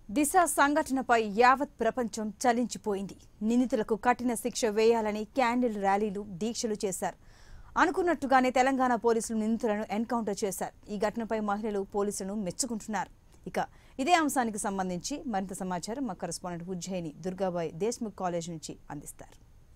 దిశ సంఘటనపై యావత్ ప్రపంచం చలించిపోయింది నిందితులకు కఠిన శిక్ష వేయాలని క్యాండిల్ ర్యాలీలు దీక్షలు చేశారు అనుకున్నట్టుగానే తెలంగాణ పోలీసులు నిందితులను ఎన్కౌంటర్ చేశారు ఈ ఘటనపై మహిళలు పోలీసులను మెచ్చుకుంటున్నారు ఇక ఇదే అంశానికి సంబంధించి మరింత సమాచారం మా కరెస్పాండెంట్ ఉజ్జయిని దుర్గాబాయ్ దేశ్ముఖ్ కాలేజ్ నుంచి అందిస్తారు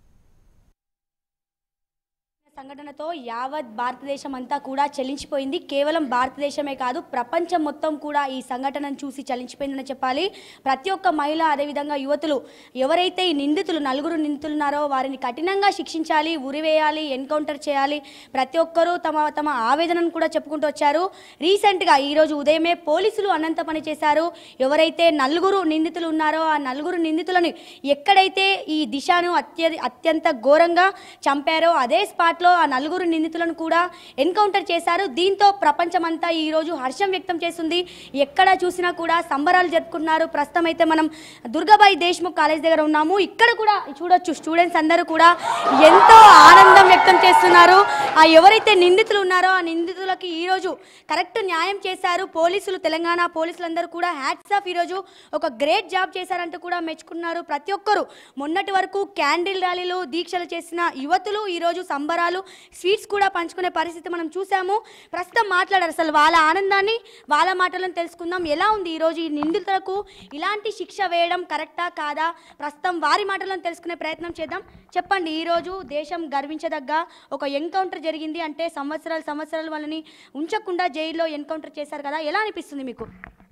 సంఘటనతో యావత్ భారతదేశం అంతా కూడా చలించిపోయింది కేవలం భారతదేశమే కాదు ప్రపంచం మొత్తం కూడా ఈ సంఘటనను చూసి చలించిపోయిందని చెప్పాలి ప్రతి ఒక్క మహిళ అదేవిధంగా యువతులు ఎవరైతే ఈ నిందితులు నలుగురు నిందితులు ఉన్నారో వారిని కఠినంగా శిక్షించాలి ఉరివేయాలి ఎన్కౌంటర్ చేయాలి ప్రతి ఒక్కరూ తమ తమ ఆవేదనను కూడా చెప్పుకుంటూ వచ్చారు రీసెంట్గా ఈరోజు ఉదయమే పోలీసులు అనంత పని చేశారు ఎవరైతే నలుగురు నిందితులు ఉన్నారో ఆ నలుగురు నిందితులను ఎక్కడైతే ఈ దిశను అత్య అత్యంత ఘోరంగా చంపారో అదే స్పాట్లో ఆ నలుగురు నిందితులను కూడా ఎన్కౌంటర్ చేశారు దీంతో ప్రపంచమంతా ఈరోజు హర్షం వ్యక్తం చేస్తుంది ఎక్కడ చూసినా కూడా సంబరాలు జరుపుకున్నారు ప్రస్తుతం అయితే మనం దుర్గాబాయి దేశ్ముఖ్ కాలేజ్ దగ్గర ఉన్నాము ఇక్కడ కూడా చూడొచ్చు స్టూడెంట్స్ అందరూ కూడా ఎంతో ఆనందం వ్యక్తం చేస్తున్నారు ఆ ఎవరైతే నిందితులు ఉన్నారో ఆ నిందితులకి ఈరోజు కరెక్ట్ న్యాయం చేశారు పోలీసులు తెలంగాణ పోలీసులందరూ కూడా హ్యాట్స్ ఆఫ్ ఈరోజు ఒక గ్రేట్ జాబ్ చేశారంటూ కూడా మెచ్చుకున్నారు ప్రతి ఒక్కరు మొన్నటి వరకు క్యాండిల్ ర్యాలీలు దీక్షలు చేసిన యువతులు ఈరోజు సంబరాలు స్వీట్స్ కూడా పంచుకునే పరిస్థితి మనం చూసాము ప్రస్తుతం మాట్లాడారు అసలు వాళ్ళ ఆనందాన్ని వాళ్ళ మాటలను తెలుసుకుందాం ఎలా ఉంది ఈరోజు ఈ నిందితులకు ఇలాంటి శిక్ష వేయడం కరెక్టా కాదా ప్రస్తుతం వారి మాటలను తెలుసుకునే ప్రయత్నం చేద్దాం చెప్పండి ఈరోజు దేశం గర్వించదగ్గ ఒక ఎన్కౌంటర్ జరిగింది అంటే సంవత్సరాలు సంవత్సరాలు వాళ్ళని ఉంచకుండా జైల్లో ఎన్కౌంటర్ చేశారు కదా ఎలా అనిపిస్తుంది మీకు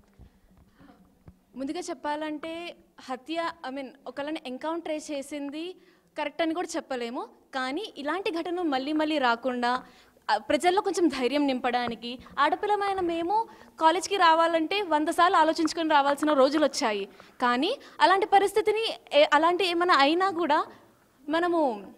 ముందుగా చెప్పాలంటే హత్య ఐ మీన్ ఒకళ్ళని ఎంకౌంటర్ చేసింది కరెక్ట్ అని కూడా చెప్పలేము కానీ ఇలాంటి ఘటనలు మళ్ళీ మళ్ళీ రాకుండా ఆ, ప్రజల్లో కొంచెం ధైర్యం నింపడానికి ఆడపిల్లమైన మేము కాలేజ్కి రావాలంటే వంద సార్లు ఆలోచించుకొని రావాల్సిన రోజులు వచ్చాయి కానీ అలాంటి పరిస్థితిని ఏ- అలాంటి ఏమైనా అయినా కూడా మనము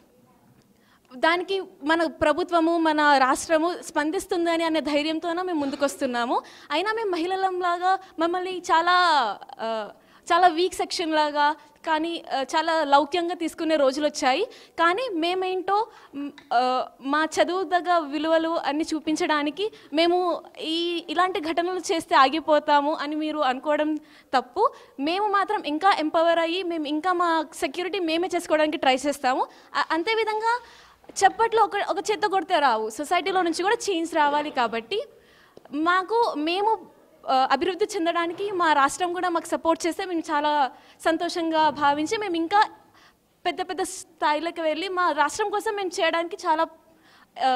దానికి మన ప్రభుత్వము మన రాష్ట్రము స్పందిస్తుందని అనే ధైర్యంతోనే మేము ముందుకొస్తున్నాము అయినా మేము మహిళలంలాగా మమ్మల్ని చాలా ఆ, చాలా వీక్ సెక్షన్ లాగా కానీ ఆ, చాలా లౌక్యంగా తీసుకునే రోజులు వచ్చాయి కానీ మేమేంటో మ్, ఆ, మా చదువు దగ్గ విలువలు అన్ని చూపించడానికి మేము ఈ ఇలాంటి ఘటనలు చేస్తే ఆగిపోతాము అని మీరు అనుకోవడం తప్పు మేము మాత్రం ఇంకా ఎంపవర్ అయ్యి మేము ఇంకా మా సెక్యూరిటీ మేమే చేసుకోవడానికి ట్రై చేస్తాము అ- అంతే విధంగా చప్పట్లో ఒక ఒక చేత్తో కొడితే రావు సొసైటీలో నుంచి కూడా చేంజ్ రావాలి కాబట్టి మాకు మేము ఆ, అభివృద్ధి చెందడానికి మా రాష్ట్రం కూడా మాకు సపోర్ట్ చేస్తే మేము చాలా సంతోషంగా భావించి మేము ఇంకా పెద్ద పెద్ద స్థాయిలోకి వెళ్ళి మా రాష్ట్రం కోసం మేము చేయడానికి చాలా ఆ,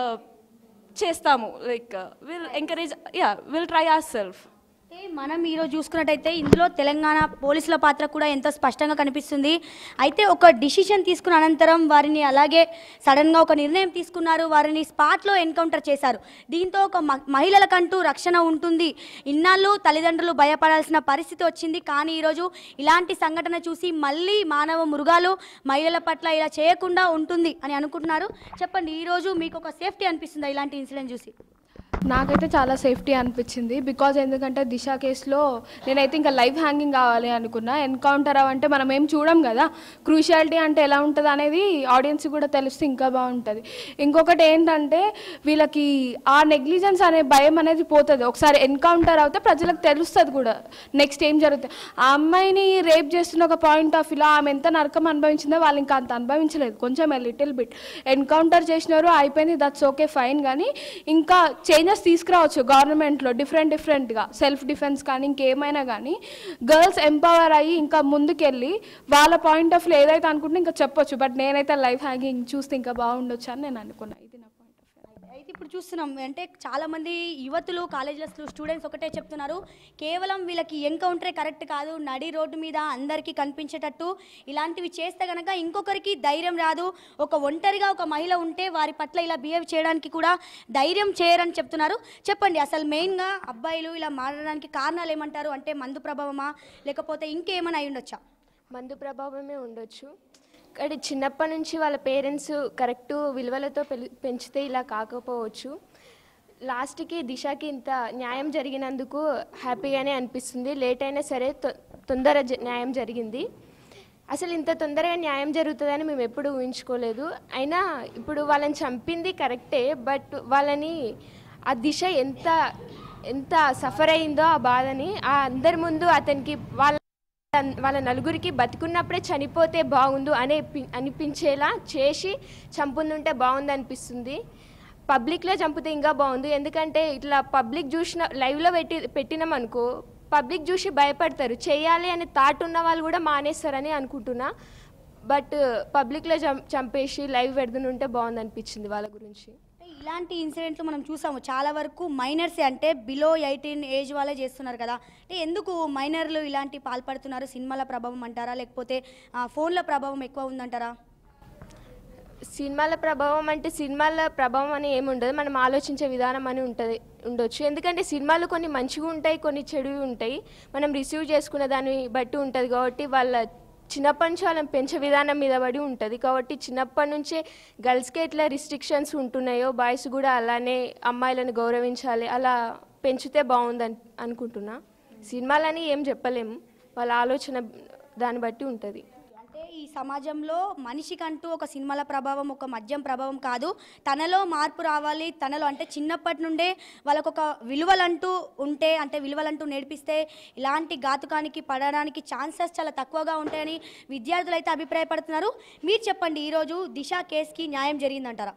చేస్తాము like will encourage yeah will try our self అయితే మనం ఈరోజు చూసుకున్నట్టయితే ఇందులో తెలంగాణ పోలీసుల పాత్ర కూడా ఎంతో స్పష్టంగా కనిపిస్తుంది అయితే ఒక డిసిషన్ తీసుకున్న అనంతరం వారిని అలాగే సడన్గా ఒక నిర్ణయం తీసుకున్నారు వారిని స్పాట్లో ఎన్కౌంటర్ చేశారు దీంతో ఒక మ- మహిళలకంటూ రక్షణ ఉంటుంది ఇన్నాళ్ళు తల్లిదండ్రులు భయపడాల్సిన పరిస్థితి వచ్చింది కానీ ఈరోజు ఇలాంటి సంఘటన చూసి మళ్ళీ మానవ మృగాలు మహిళల పట్ల ఇలా చేయకుండా ఉంటుంది అని అనుకుంటున్నారు చెప్పండి ఈరోజు మీకు ఒక సేఫ్టీ అనిపిస్తుందా ఇలాంటి ఇన్సిడెంట్ చూసి నాకైతే చాలా సేఫ్టీ అనిపించింది బికాజ్ ఎందుకంటే దిశ కేసులో నేనైతే ఇంకా లైఫ్ హ్యాంగింగ్ కావాలి అనుకున్నా ఎన్కౌంటర్ అవంటే మనం ఏం చూడం కదా క్రూషియాలిటీ అంటే ఎలా ఉంటుంది అనేది ఆడియన్స్ కూడా తెలిస్తే ఇంకా బాగుంటుంది ఇంకొకటి ఏంటంటే వీళ్ళకి ఆ నెగ్లిజెన్స్ అనే భయం అనేది పోతుంది ఒకసారి ఎన్కౌంటర్ అవుతే ప్రజలకు తెలుస్తుంది కూడా నెక్స్ట్ ఏం జరుగుతుంది ఆ అమ్మాయిని రేప్ చేస్తున్న ఒక పాయింట్ ఆఫ్ వ్యూలో ఆమె ఎంత నరకం అనుభవించిందో వాళ్ళు ఇంకా అంత అనుభవించలేదు కొంచెం లిటిల్ బిట్ ఎన్కౌంటర్ చేసినారు అయిపోయింది దట్స్ ఓకే ఫైన్ కానీ ఇంకా చేంజెస్ తీసుకురావచ్చు గవర్నమెంట్లో డిఫరెంట్ డిఫరెంట్గా సెల్ఫ్ డిఫెన్స్ కానీ ఇంకేమైనా కానీ గర్ల్స్ ఎంపవర్ అయ్యి ఇంకా ముందుకెళ్ళి వాళ్ళ పాయింట్ ఆఫ్ వ్యూ ఏదైతే అనుకుంటే ఇంకా చెప్పొచ్చు బట్ నేనైతే లైఫ్ హ్యాంగింగ్ చూస్తే ఇంకా బాగుండొచ్చు అని నేను అనుకున్నా ఇది నా పాయింట్ ఆఫ్ వ్యూ అయితే ఇప్పుడు చూస్తున్నాం అంటే చాలా మంది యువతులు కాలేజీలో స్టూడెంట్స్ ఒకటే చెప్తున్నారు కేవలం వీళ్ళకి ఎన్కౌంటరే కరెక్ట్ కాదు నడి రోడ్డు మీద అందరికీ కనిపించేటట్టు ఇలాంటివి చేస్తే గనక ఇంకొకరికి ధైర్యం రాదు ఒక ఒంటరిగా ఒక మహిళ ఉంటే వారి పట్ల ఇలా బిహేవ్ చేయడానికి కూడా ధైర్యం చేయరని చెప్తున్నారు చెప్పండి అసలు మెయిన్గా అబ్బాయిలు ఇలా మారడానికి కారణాలు ఏమంటారు అంటే మందు ప్రభావమా లేకపోతే ఇంకేమైనా అయి ఉండొచ్చా మందు ప్రభావమే ఉండొచ్చు కానీ చిన్నప్పటి నుంచి వాళ్ళ పేరెంట్స్ కరెక్ట్ విలువలతో పెలు- పెంచితే ఇలా కాకపోవచ్చు లాస్ట్కి దిశకి ఇంత న్యాయం జరిగినందుకు హ్యాపీగానే అనిపిస్తుంది లేట్ అయినా సరే తొ- తొందర జ- న్యాయం జరిగింది అసలు ఇంత తొందరగా న్యాయం జరుగుతుందని మేము ఎప్పుడు ఊహించుకోలేదు అయినా ఇప్పుడు వాళ్ళని చంపింది కరెక్టే బట్ వాళ్ళని ఆ దిశ ఎంత ఎంత సఫర్ అయిందో ఆ బాధని ఆ అందరి ముందు అతనికి వాళ్ళ వాళ్ళ నలుగురికి బతుకున్నప్పుడే చనిపోతే బాగుండు అనే పి- అనిపించేలా చేసి చంపుతుంటే బాగుంది అనిపిస్తుంది పబ్లిక్లో చంపితే ఇంకా బాగుంది ఎందుకంటే ఇట్లా పబ్లిక్ చూసిన లైవ్లో పెట్టి పెట్టినాం అనుకో పబ్లిక్ చూసి భయపడతారు చేయాలి అనే థాట్ ఉన్న వాళ్ళు కూడా మానేస్తారని అనుకుంటున్నా బట్ పబ్లిక్లో చం చంపేసి లైవ్ పెడుతుంటే బాగుంది అనిపించింది వాళ్ళ గురించి అంటే ఇలాంటి ఇన్సిడెంట్లు మనం చూసాము చాలా వరకు మైనర్స్ అంటే బిలో ఎయిటీన్ ఏజ్ వాళ్ళే చేస్తున్నారు కదా అంటే ఎందుకు మైనర్లు ఇలాంటి పాల్పడుతున్నారు సినిమాల ప్రభావం అంటారా లేకపోతే ఆ, ఫోన్ల ప్రభావం ఎక్కువ ఉందంటారా సినిమాల ప్రభావం అంటే సినిమాల ప్రభావం అని ఏమి ఉండదు మనం ఆలోచించే విధానం అని ఉంటుంది ఉండొచ్చు ఎందుకంటే సినిమాలు కొన్ని మంచిగా ఉంటాయి కొన్ని చెడువి ఉంటాయి మనం రిసీవ్ చేసుకునే దాన్ని బట్టి ఉంటుంది కాబట్టి వాళ్ళ చిన్నప్పటి నుంచి వాళ్ళని పెంచే విధానం మీద పడి ఉంటుంది కాబట్టి చిన్నప్పటి నుంచే గర్ల్స్కి ఎట్లా రిస్ట్రిక్షన్స్ ఉంటున్నాయో బాయ్స్ కూడా అలానే అమ్మాయిలను గౌరవించాలి అలా పెంచితే బాగుందని అనుకుంటున్నా సినిమాలని ఏం చెప్పలేము వాళ్ళ ఆలోచన దాన్ని బట్టి ఉంటుంది అంటే ఈ సమాజంలో మనిషికంటూ ఒక సినిమాల ప్రభావం ఒక మద్యం ప్రభావం కాదు తనలో మార్పు రావాలి తనలో అంటే చిన్నప్పటి నుండే వాళ్ళకు ఒక విలువలంటూ ఉంటే అంటే విలువలంటూ నేర్పిస్తే ఇలాంటి ఘాతుకానికి పడడానికి ఛాన్సెస్ చాలా తక్కువగా ఉంటాయని విద్యార్థులు అయితే అభిప్రాయపడుతున్నారు మీరు చెప్పండి ఈరోజు దిశ కేసుకి న్యాయం జరిగిందంటారా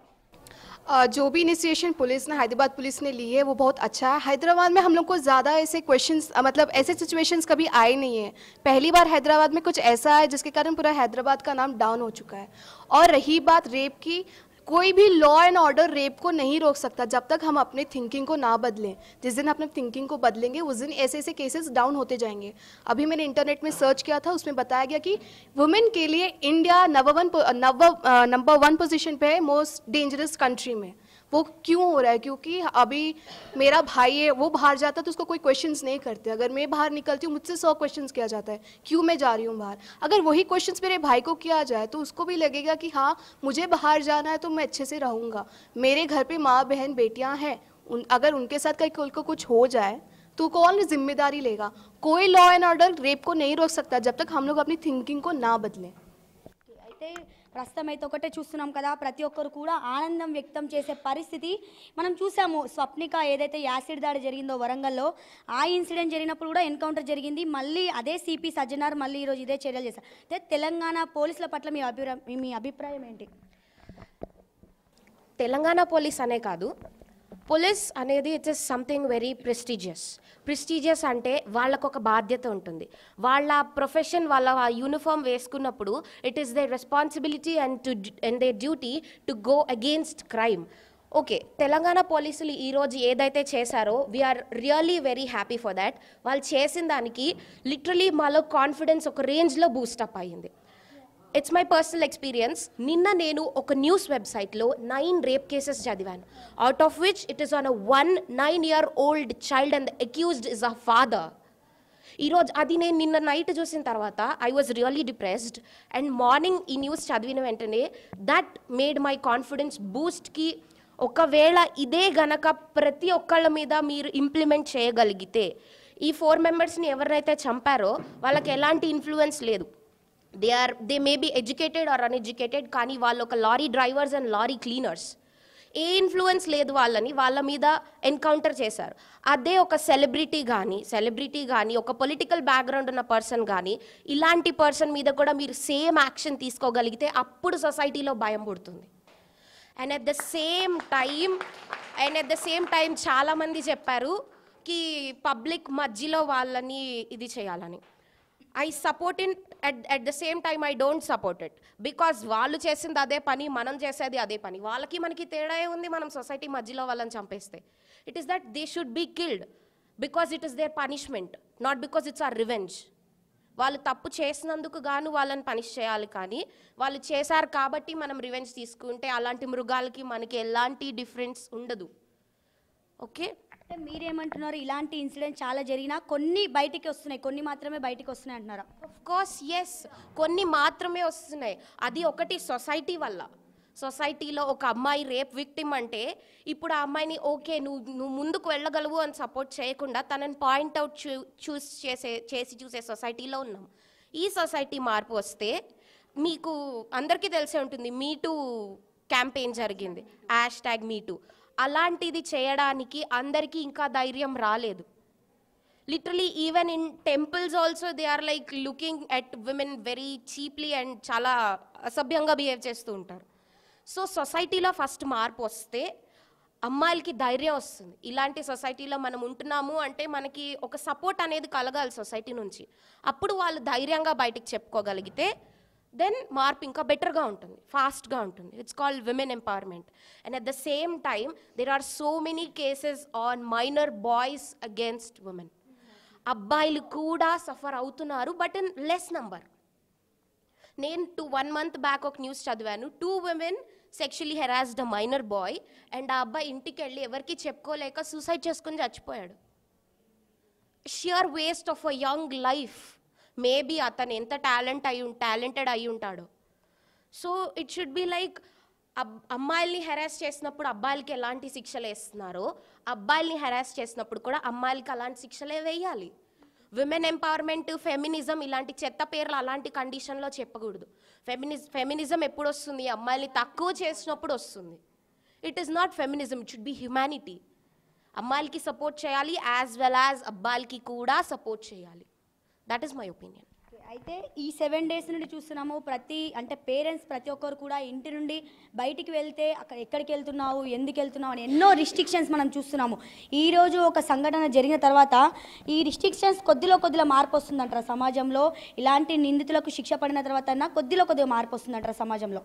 अ, जो भी इनिशिएशन पुलिस ने हैदराबाद पुलिस ने ली है वो बहुत अच्छा है हैदराबाद में हम लोग को ज़्यादा ऐसे क्वेश्चंस मतलब ऐसे सिचुएशंस कभी आए नहीं है पहली बार हैदराबाद में कुछ ऐसा है जिसके कारण पूरा हैदराबाद का नाम डाउन हो चुका है और रही बात रेप की कोई भी लॉ एंड ऑर्डर रेप को नहीं रोक सकता जब तक हम अपने थिंकिंग को ना बदलें जिस दिन अपने थिंकिंग को बदलेंगे उस दिन ऐसे ऐसे केसेस डाउन होते जाएंगे अभी मैंने इंटरनेट में सर्च किया था उसमें बताया गया कि वुमेन के लिए India number one number one position पे है मोस्ट डेंजरस कंट्री में वो क्यों हो रहा है क्योंकि अभी मेरा भाई है वो बाहर जाता है तो उसको कोई क्वेश्चंस नहीं करते अगर मैं बाहर निकलती हूँ मुझसे सौ क्वेश्चंस किया जाता है क्यों मैं जा रही हूँ बाहर अगर वही क्वेश्चंस मेरे भाई को किया जाए तो उसको भी लगेगा कि हाँ मुझे बाहर जाना है तो मैं अच्छे से रहूँगा मेरे घर पे माँ बहन बेटियाँ हैं उन अगर उनके साथ कहीं कोई को कुछ हो जाए तो कौन जिम्मेदारी लेगा कोई लॉ एंड ऑर्डर रेप को नहीं रोक सकता जब तक हम लोग अपनी थिंकिंग को ना बदलें అయితే ప్రస్తుతం అయితే ఒకటే చూస్తున్నాం కదా ప్రతి ఒక్కరు కూడా ఆనందం వ్యక్తం చేసే పరిస్థితి మనం చూసాము స్వప్నిక ఏదైతే యాసిడ్ దాడి జరిగిందో వరంగల్లో ఆ ఇన్సిడెంట్ జరిగినప్పుడు కూడా ఎన్కౌంటర్ జరిగింది మళ్ళీ అదే సిపి సజ్జనార్ మళ్ళీ ఈరోజు ఇదే చర్యలు చేశారు అయితే తెలంగాణ పోలీసుల పట్ల మీ అభిప్రాయం మీ అభిప్రాయం ఏంటి తెలంగాణ పోలీస్ అనే కాదు పోలీస్ అనేది it is something very prestigious prestigious అంటే వాళ్ళకు ఒక బాధ్యత ఉంటుంది వాళ్ళ ప్రొఫెషన్ వాళ్ళ ఆ యూనిఫామ్ వేసుకున్నప్పుడు it is the responsibility and to and the duty to go against crime okay Telangana పోలీసులు ఈరోజు ఏదైతే చేశారో we are really very happy for that వాళ్ళు చేసిన దానికి లిటరలీ మాలో కాన్ఫిడెన్స్ ఒక రేంజ్లో బూస్టప్ అయ్యింది ఇట్స్ మై పర్సనల్ ఎక్స్పీరియన్స్ నిన్న నేను ఒక న్యూస్ వెబ్సైట్లో నైన్ రేప్ కేసెస్ చదివాను out of which it is on a one nine year old child and accused is a father ఈరోజు అది నేను నిన్న నైట్ చూసిన తర్వాత I was really depressed and morning ఈ న్యూస్ చదివిన వెంటనే దట్ మేడ్ మై కాన్ఫిడెన్స్ బూస్ట్కి ఒకవేళ ఇదే గనక ప్రతి ఒక్కళ్ళ మీద మీరు ఇంప్లిమెంట్ చేయగలిగితే ఈ ఫోర్ మెంబర్స్ని ఎవరినైతే చంపారో వాళ్ళకి ఎలాంటి ఇన్ఫ్లుయెన్స్ లేదు they are they may be educated or uneducated కానీ వాళ్ళు ఒక lorry drivers and lorry cleaners ఏ ఇన్ఫ్లుయెన్స్ లేదు వాళ్ళని వాళ్ళ మీద ఎన్కౌంటర్ చేశారు అదే ఒక సెలబ్రిటీ కానీ సెలబ్రిటీ కానీ ఒక పొలిటికల్ బ్యాక్గ్రౌండ్ ఉన్న పర్సన్ కానీ ఇలాంటి పర్సన్ మీద కూడా మీరు సేమ్ యాక్షన్ తీసుకోగలిగితే అప్పుడు సొసైటీలో భయం పుడుతుంది and at the same time and at the same time చాలామంది చెప్పారు కి పబ్లిక్ మధ్యలో వాళ్ళని ఇది చేయాలని I support in at at the same time I don't support it because వాళ్ళు చేసింది అదే పని మనం చేసేది అదే పని వాళ్ళకి మనకి తేడా ఏ ఉంది మనం సొసైటీ మధ్యలో వాళ్ళని చంపేస్తే it is that they should be killed because it is their punishment not because it's our revenge వాళ్ళు తప్పు చేసినందుకు గాను వాళ్ళని పనిష్ చేయాలి కానీ వాళ్ళు చేశారు కాబట్టి మనం రివెంజ్ తీసుకుంటే అలాంటి మృగాలకి మనకి ఎలాంటి డిఫరెన్స్ ఉండదు ఓకే అంటే మీరేమంటున్నారు ఇలాంటి ఇన్సిడెంట్ చాలా జరిగినా కొన్ని బయటికి వస్తున్నాయి కొన్ని మాత్రమే బయటికి వస్తున్నాయి అంటున్నారా ఆఫ్ కోర్స్ ఎస్ కొన్ని మాత్రమే వస్తున్నాయి అది ఒకటి సొసైటీ వల్ల సొసైటీలో ఒక అమ్మాయి రేప్ విక్టిమ్ అంటే ఇప్పుడు ఆ అమ్మాయిని ఓకే నువ్వు నువ్వు ముందుకు వెళ్ళగలవు అని సపోర్ట్ చేయకుండా తనని పాయింట్అవుట్ చూ చూస్ చేసే చేసి చూసే సొసైటీలో ఉన్నాం ఈ సొసైటీ మార్పు వస్తే మీకు అందరికీ తెలిసే ఉంటుంది మీ టూ క్యాంపెయిన్ జరిగింది హ్యాష్ ట్యాగ్ మీ టూ అలాంటిది చేయడానికి అందరికీ ఇంకా ధైర్యం రాలేదు literally even in temples also they are like looking at women very cheaply and చాలా అసభ్యంగా బిహేవ్ చేస్తూ ఉంటారు సో సొసైటీలో ఫస్ట్ మార్పు వస్తే అమ్మాయిలకి ధైర్యం వస్తుంది ఇలాంటి సొసైటీలో మనం ఉంటున్నాము అంటే మనకి ఒక సపోర్ట్ అనేది కలగాలి సొసైటీ నుంచి అప్పుడు వాళ్ళు ధైర్యంగా బయటికి చెప్పుకోగలిగితే దెన్ మార్పు ఇంకా బెటర్గా ఉంటుంది ఫాస్ట్గా ఉంటుంది it's called women empowerment and at the same time there are so many cases on minor boys against women అబ్బాయిలు కూడా సఫర్ అవుతున్నారు బట్ ఇన్ లెస్ నంబర్ నేను టూ వన్ మంత్ బ్యాక్ ఒక న్యూస్ చదివాను two women sexually harassed a minor boy and ఆ అబ్బాయి ఇంటికి వెళ్ళి ఎవరికి చెప్పుకోలేక సూసైడ్ చేసుకుని చచ్చిపోయాడు sheer waste of a young life maybe అతను ఎంత టాలెంట్ అయి టాలెంటెడ్ అయి ఉంటాడో so it should be like అమ్మాయిల్ని హెరాస్ చేసినప్పుడు అబ్బాయిలకి ఎలాంటి శిక్షలు వేస్తున్నారో అబ్బాయిల్ని హెరాస్ చేసినప్పుడు కూడా అమ్మాయిలకి అలాంటి శిక్షలే వేయాలి విమెన్ ఎంపవర్మెంట్ ఫెమినిజం ఇలాంటి చెత్త పేర్లు అలాంటి కండిషన్లో చెప్పకూడదు ఫెమినిజ్ ఫెమినిజం ఎప్పుడు వస్తుంది అమ్మాయిల్ని తక్కువ చేసినప్పుడు వస్తుంది it is not feminism it should be humanity అమ్మాయిలకి సపోర్ట్ చేయాలి యాజ్ వెల్ యాజ్ అబ్బాయిలకి కూడా సపోర్ట్ చేయాలి దట్ ఈస్ మై ఒపీనియన్ అయితే ఈ సెవెన్ డేస్ నుండి చూస్తున్నాము ప్రతి అంటే పేరెంట్స్ ప్రతి ఒక్కరు కూడా ఇంటి నుండి బయటికి వెళ్తే అక్కడ ఎక్కడికి వెళ్తున్నావు ఎందుకు వెళ్తున్నావు అని ఎన్నో రిస్ట్రిక్షన్స్ మనం చూస్తున్నాము ఈ రోజు ఒక సంఘటన జరిగిన తర్వాత ఈ రిస్ట్రిక్షన్స్ కొద్దిలో కొద్దిలో మార్పు వస్తుందంటారా సమాజంలో ఇలాంటి నిందితులకు శిక్ష పడిన తర్వాత అన్నా కొద్దిలో కొద్దిగా మార్పు వస్తుందంటారా సమాజంలో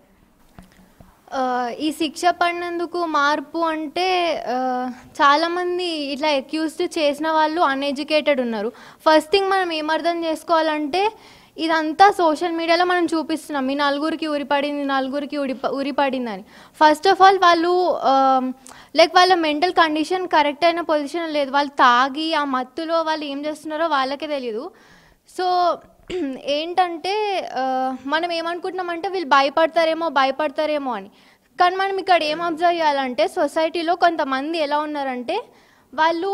ఆ, ఈ శిక్ష పడినందుకు మార్పు అంటే ఆ, చాలామంది ఇట్లా అక్యూజ్డ్ చేసిన వాళ్ళు అన్ఎడ్యుకేటెడ్ ఉన్నారు ఫస్ట్ థింగ్ మనం ఏమర్థం చేసుకోవాలంటే ఇదంతా సోషల్ మీడియాలో మనం చూపిస్తున్నాం ఈ నలుగురికి ఉరిపడింది ఈ నలుగురికి ఉరి ఉరిపడిందని ఫస్ట్ ఆఫ్ ఆల్ వాళ్ళు లైక్ వాళ్ళ మెంటల్ కండిషన్ కరెక్ట్ అయిన పొజిషన్ లేదు వాళ్ళు తాగి ఆ మత్తులో వాళ్ళు ఏం చేస్తున్నారో వాళ్ళకే తెలియదు సో ఏంటంటే ఆ, మనం ఏమనుకుంటున్నామంటే వీళ్ళు భయపడతారేమో భయపడతారేమో అని కానీ మనం ఇక్కడ ఏం అబ్జర్వ్ చేయాలంటే సొసైటీలో కొంతమంది ఎలా ఉన్నారంటే వాళ్ళు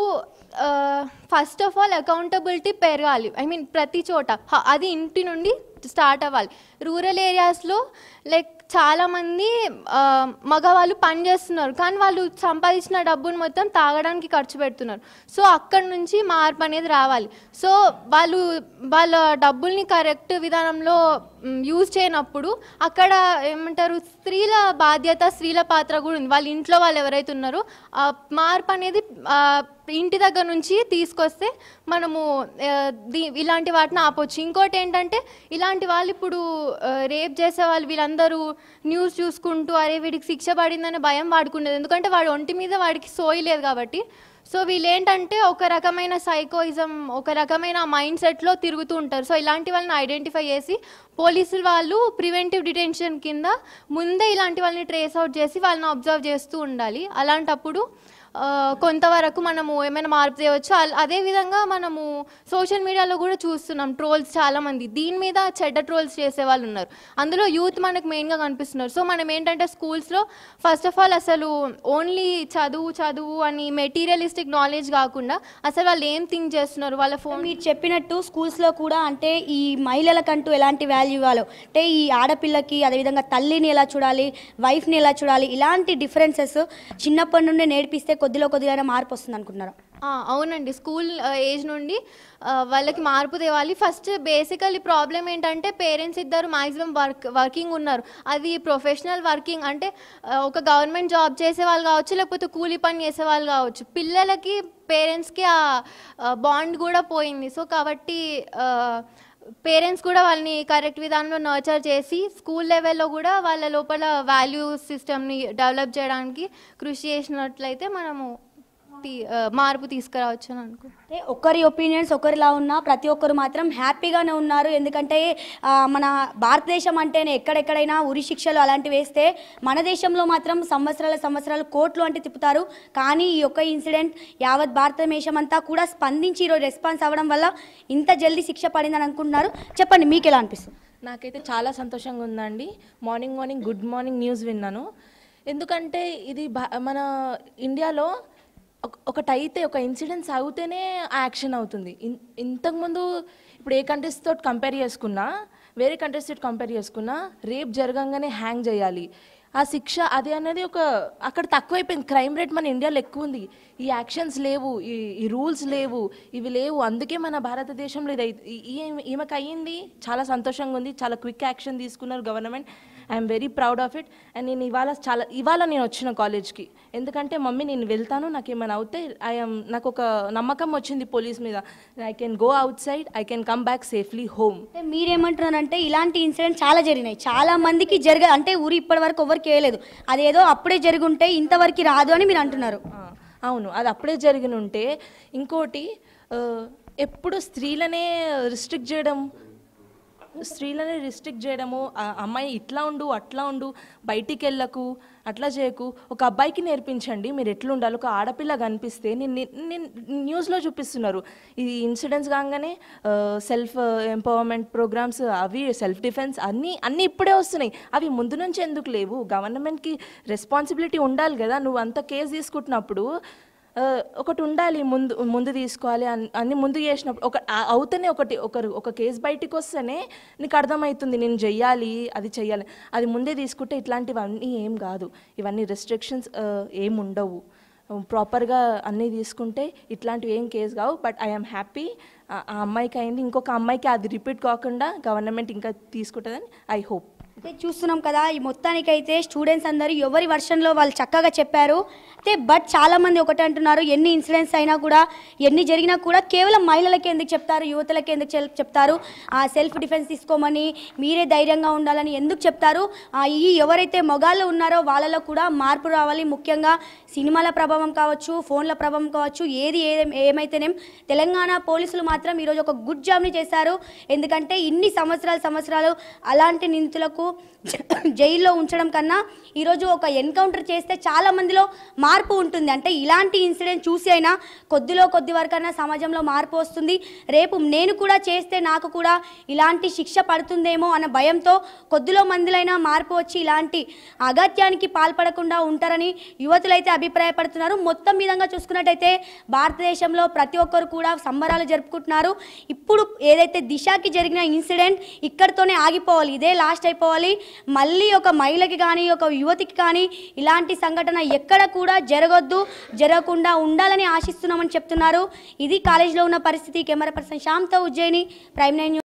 ఫస్ట్ ఆఫ్ ఆల్ అకౌంటబిలిటీ పెరగాలి ఐ మీన్ ప్రతి చోట హ- అది ఇంటి నుండి స్టార్ట్ అవ్వాలి రూరల్ ఏరియాస్లో లైక్ చాలామంది ఆ, మగవాళ్ళు పని చేస్తున్నారు కానీ వాళ్ళు సంపాదించిన డబ్బును మొత్తం తాగడానికి ఖర్చు పెడుతున్నారు సో అక్కడ నుంచి మార్పు అనేది రావాలి సో వాళ్ళు వాళ్ళ డబ్బుల్ని కరెక్ట్ విధానంలో యూజ్ చేయనప్పుడు అక్కడ ఏమంటారు స్త్రీల బాధ్యత స్త్రీల పాత్ర కూడా ఉంది వాళ్ళ ఇంట్లో వాళ్ళు ఎవరైతే ఉన్నారో ఆ మార్పు అనేది ఆ, ఇంటి దగ్గర నుంచి తీసుకొస్తే మనము ఆ, దీ ఇలాంటి వాటిని ఆపొచ్చు ఇంకోటి ఏంటంటే ఇలాంటి వాళ్ళు ఇప్పుడు రేప్ చేసే వాళ్ళు వీళ్ళందరూ న్యూస్ చూసుకుంటూ అరే వీడికి శిక్ష పడిందనే భయం వాడుకునేది ఎందుకంటే వాడు ఒంటి మీద వాడికి సోయి లేదు కాబట్టి సో వీళ్ళు ఏంటంటే ఒక రకమైన సైకోయిజం ఒక రకమైన మైండ్ సెట్లో తిరుగుతూ ఉంటారు సో ఇలాంటి వాళ్ళని ఐడెంటిఫై చేసి పోలీసులు వాళ్ళు ప్రివెంటివ్ డిటెన్షన్ కింద ముందే ఇలాంటి వాళ్ళని ట్రేస్ అవుట్ చేసి వాళ్ళని అబ్జర్వ్ చేస్తూ ఉండాలి అలాంటప్పుడు ఆ, కొంతవరకు మనము ఏమైనా మార్పు చేయవచ్చు అల్- అదేవిధంగా మనము సోషల్ మీడియాలో కూడా చూస్తున్నాం ట్రోల్స్ చాలామంది దీని మీద చెడ్డ ట్రోల్స్ చేసే వాళ్ళు ఉన్నారు అందులో యూత్ మనకు మెయిన్గా కనిపిస్తున్నారు సో మనం ఏంటంటే స్కూల్స్లో ఫస్ట్ ఆఫ్ ఆల్ అసలు ఓన్లీ చదువు చదువు అని మెటీరియలిస్టిక్ నాలెడ్జ్ కాకుండా అసలు వాళ్ళు ఏం థింక్ చేస్తున్నారు వాళ్ళ ఫోన్ మీరు చెప్పినట్టు స్కూల్స్లో కూడా అంటే ఈ మహిళలకంటూ ఎలాంటి వాల్యూ ఇవ్వాలో అంటే ఈ ఆడపిల్లకి అదేవిధంగా తల్లిని ఎలా చూడాలి వైఫ్ని ఎలా చూడాలి ఇలాంటి డిఫరెన్సెస్ చిన్నప్పటి నుండే నేర్పిస్తే కొద్దిలో కొద్దిగా మార్పు వస్తుంది అనుకుంటున్నారు ఆ, అవునండి స్కూల్ ఆ, ఏజ్ నుండి ఆ, వాళ్ళకి మార్పు తేవాలి ఫస్ట్ బేసికల్లీ ప్రాబ్లం ఏంటంటే పేరెంట్స్ ఇద్దరు మాక్సిమం వర్క్ వర్కింగ్ ఉన్నారు అది ప్రొఫెషనల్ వర్కింగ్ అంటే ఆ, ఒక గవర్నమెంట్ జాబ్ చేసే వాళ్ళు కావచ్చు లేకపోతే కూలీ పని చేసే వాళ్ళు కావచ్చు పిల్లలకి పేరెంట్స్కి ఆ బాండ్ కూడా పోయింది సో కాబట్టి పేరెంట్స్ కూడా వాళ్ళని కరెక్ట్ విధానంలో నర్చర్ చేసి స్కూల్ లెవెల్లో కూడా వాళ్ళ లోపల వాల్యూ సిస్టమ్ని డెవలప్ చేయడానికి కృషి చేసినట్లయితే మనము తీ- ఆ, మార్పు తీసుకురావచ్చు అని అనుకో అంటే ఒకరి ఒపీనియన్స్ ఒకరిలా ఉన్నా ప్రతి ఒక్కరు మాత్రం హ్యాపీగానే ఉన్నారు ఎందుకంటే ఆ, మన భారతదేశం అంటేనే ఎక్కడెక్కడైనా ఉరి శిక్షలు అలాంటివి వేస్తే మన దేశంలో మాత్రం సంవత్సరాల సంవత్సరాలు కోట్లు అంటే తిప్పుతారు కానీ ఈ యొక్క ఇన్సిడెంట్ యావత్ భారతదేశం అంతా కూడా స్పందించి ఈరోజు రెస్పాన్స్ అవ్వడం వల్ల ఇంత జల్దీ శిక్ష పడిందని అనుకుంటున్నారు చెప్పండి మీకు ఎలా అనిపిస్తుంది నాకైతే చాలా సంతోషంగా ఉందండి morning morning good morning news విన్నాను ఎందుకంటే ఇది భా- మన ఇండియాలో ఒక- ఒకటైతే ఒక ఇన్సిడెంట్స్ అవుతేనే ఆ యాక్షన్ అవుతుంది ఇన్- ఇంతకుముందు ఇప్పుడు ఏ కంట్రీస్ తోటి కంపేర్ చేసుకున్నా వేరే కంట్రీస్ తోటి కంపేర్ చేసుకున్నా రేప్ జరగంగానే హ్యాంగ్ చేయాలి ఆ శిక్ష అది అనేది ఒక అక్కడ తక్కువైపోయింది క్రైమ్ రేట్ మన ఇండియాలో ఎక్కువ ఉంది ఈ యాక్షన్స్ లేవు ఈ ఈ రూల్స్ లేవు ఇవి లేవు అందుకే మన భారతదేశంలో ఇది అయి- ఈ- ఈ- ఈమెకు అయ్యింది చాలా సంతోషంగా ఉంది చాలా క్విక్ యాక్షన్ తీసుకున్నారు government I'm very proud of it and నేను ఇవాళ చాలా ఇవాళ నేను వచ్చిన కాలేజ్కి ఎందుకంటే మమ్మీ నేను వెళ్తాను నాకు ఏమైనా అవుతే ఐఎమ్ నాకు ఒక నమ్మకం వచ్చింది పోలీస్ మీద I can go outside I can come back safely home అంటే మీరేమంటున్నారంటే ఇలాంటి ఇన్సిడెంట్ చాలా జరిగినాయి చాలా మందికి జరగ అంటే ఊరు ఇప్పటి వరకు ఎవరికి వేయలేదు అదేదో అప్పుడే జరుగుంటే ఇంతవరకు రాదు అని మీరు అంటున్నారు ఆ, అవును అది అప్పుడే జరిగిన ఉంటే ఇంకోటి ఆ, ఎప్పుడు స్త్రీలనే రిస్ట్రిక్ట్ చేయడం స్త్రీలనే రిస్ట్రిక్ట్ చేయడము ఆ అమ్మాయి ఇట్లా ఉండు అట్లా ఉండు బయటికి వెళ్ళకు అట్లా చేయకు ఒక అబ్బాయికి నేర్పించండి మీరు ఎట్లా ఉండాలి ఒక ఆడపిల్ల కనిపిస్తే నేను నేను న్యూస్లో చూపిస్తున్నారు ఈ ఇన్సిడెంట్స్ కాగానే సెల్ఫ్ ఎంపవర్మెంట్ ప్రోగ్రామ్స్ అవి సెల్ఫ్ డిఫెన్స్ అన్నీ అన్నీ ఇప్పుడే వస్తున్నాయి అవి ముందు నుంచి ఎందుకు లేవు గవర్నమెంట్కి రెస్పాన్సిబిలిటీ ఉండాలి కదా నువ్వు అంత కేసు తీసుకుంటున్నప్పుడు ఆ, ఒకటి ఉండాలి ముందు ముందు తీసుకోవాలి అన్- అన్ని ముందు చేసినప్పుడు ఒక ఆ- అవుతేనే ఒకటి ఒకరు ఒక కేసు బయటికి వస్తేనే నీకు అర్థమవుతుంది నేను చెయ్యాలి అది చెయ్యాలి అది ముందే తీసుకుంటే ఇట్లాంటివన్నీ ఏం కాదు ఇవన్నీ రెస్ట్రిక్షన్స్ ఏం ఉండవు ప్రాపర్గా అన్నీ తీసుకుంటే ఇట్లాంటివి ఏం కేసు కావు బట్ ఐఎమ్ హ్యాపీ ఆ అమ్మాయికి అయింది ఇంకొక అమ్మాయికి అది రిపీట్ కాకుండా గవర్నమెంట్ ఇంకా తీసుకుంటుందని ఐ హోప్ అయితే చూస్తున్నాం కదా ఈ మొత్తానికైతే స్టూడెంట్స్ అందరూ ఎవరి వర్షన్లో వాళ్ళు చక్కగా చెప్పారు అయితే బట్ చాలా మంది ఒకటే అంటున్నారు ఎన్ని ఇన్సిడెంట్స్ అయినా కూడా ఎన్ని జరిగినా కూడా కేవలం మహిళలకి ఎందుకు చెప్తారు యువతలకి ఎందుకు చెల్- చెప్తారు ఆ సెల్ఫ్ డిఫెన్స్ తీసుకోమని మీరే ధైర్యంగా ఉండాలని ఎందుకు చెప్తారు ఆ, ఈ ఎవరైతే మొగాళ్ళు ఉన్నారో వాళ్ళలో కూడా మార్పు రావాలి ముఖ్యంగా సినిమాల ప్రభావం కావచ్చు ఫోన్ల ప్రభావం కావచ్చు ఏది ఏ ఏమైతేనేం తెలంగాణ పోలీసులు మాత్రం ఈరోజు ఒక గుడ్ జాబ్ని చేశారు ఎందుకంటే ఇన్ని సంవత్సరాలు సంవత్సరాలు అలాంటి నిందితులకు జ- జైల్లో ఉంచడం కన్నా ఈరోజు ఒక ఎన్కౌంటర్ చేస్తే చాలా మందిలో మార్పు ఉంటుంది అంటే ఇలాంటి ఇన్సిడెంట్ చూసి అయినా కొద్దిలో కొద్ది వరకైనా సమాజంలో మార్పు వస్తుంది రేపు నేను కూడా చేస్తే నాకు కూడా ఇలాంటి శిక్ష పడుతుందేమో అన్న భయంతో కొద్దిలో మందిలైనా మార్పు వచ్చి ఇలాంటి అగత్యానికి పాల్పడకుండా ఉంటారని యువతులైతే అభిప్రాయపడుతున్నారు మొత్తం విధంగా చూసుకున్నట్టయితే భారతదేశంలో ప్రతి ఒక్కరు కూడా సంబరాలు జరుపుకుంటున్నారు ఇప్పుడు ఏదైతే దిశకి జరిగిన ఇన్సిడెంట్ ఇక్కడితోనే ఆగిపోవాలి ఇదే లాస్ట్ అయిపోవాలి మళ్ళీ ఒక మహిళకి కానీ ఒక యువతికి కానీ ఇలాంటి సంఘటన ఎక్కడ కూడా జరగొద్దు జరగకుండా ఉండాలని ఆశిస్తున్నామని చెప్తున్నారు ఇది కాలేజీలో ఉన్న పరిస్థితి కెమెరా పర్సన్ శ్యామ్తో ఉజ్జయిని ప్రైమ్ నైన్ న్యూస్